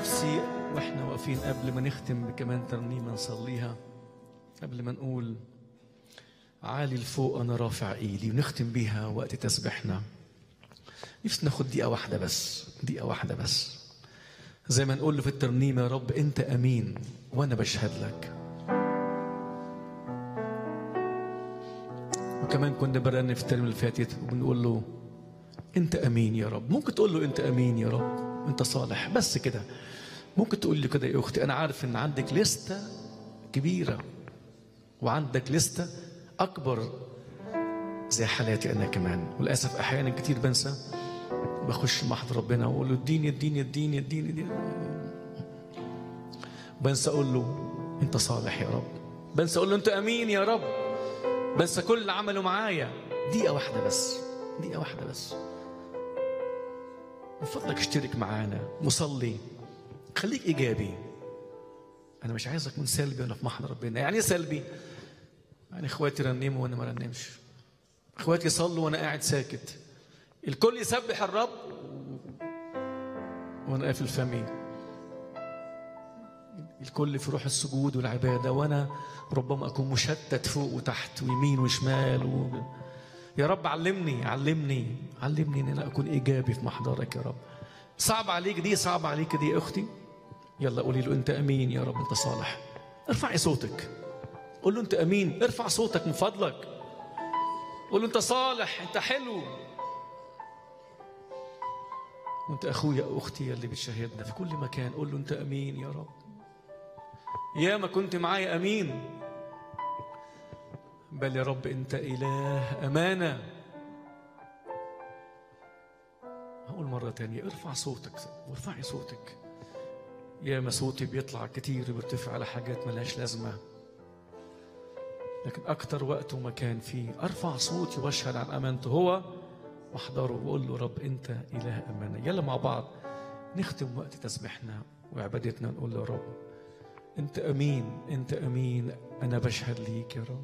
نفسي واحنا واقفين قبل ما نختم بكمان ترنيمه نصليها قبل ما نقول عالي لفوق انا رافع ايدي ونختم بيها وقت تسبيحنا نفسي ناخد دقيقه واحده بس دقيقه واحده بس زي ما نقول له في الترنيمه يا رب انت امين وانا بشهد لك وكمان كنا برنم في الترنيمه اللي فاتت وبنقول له انت امين يا رب ممكن تقول له انت امين يا رب انت صالح بس كده ممكن تقول لي كده يا اختي انا عارف ان عندك لستة كبيرة وعندك لستة اكبر زي حالاتي انا كمان وللاسف احيانا كتير بنسى بخش محضر ربنا واقول له اديني اديني اديني اديني اديني بنسى اقول له انت صالح يا رب بنسى اقول له انت امين يا رب بنسى كل اللي عمله معايا دقيقة واحدة بس دقيقة واحدة بس من فضلك اشترك معانا مصلي خليك ايجابي انا مش عايزك من سلبي وانا في محضر ربنا يعني ايه سلبي يعني اخواتي رنموا وانا ما رنمش اخواتي صلوا وانا قاعد ساكت الكل يسبح الرب وانا قافل فمي الكل في روح السجود والعباده وانا ربما اكون مشتت فوق وتحت ويمين وشمال و... يا رب علمني علمني علمني ان انا اكون ايجابي في محضرك يا رب صعب عليك دي صعب عليك دي يا اختي يلا قولي له انت امين يا رب انت صالح ارفعي صوتك قول له انت امين ارفع صوتك من فضلك قول له انت صالح انت حلو وانت اخويا اختي اللي بتشاهدنا في كل مكان قول له انت امين يا رب يا ما كنت معايا امين بل يا رب انت اله امانه هقول مرة تانية ارفع صوتك وارفعي صوتك يا ما صوتي بيطلع كتير وبيرتفع على حاجات ملهاش لازمة لكن أكتر وقت ومكان فيه أرفع صوتي وأشهد عن أمانته هو واحضره وأقول له رب أنت إله أمانة يلا مع بعض نختم وقت تسبيحنا وعبادتنا نقول له رب أنت أمين أنت أمين أنا بشهد ليك يا رب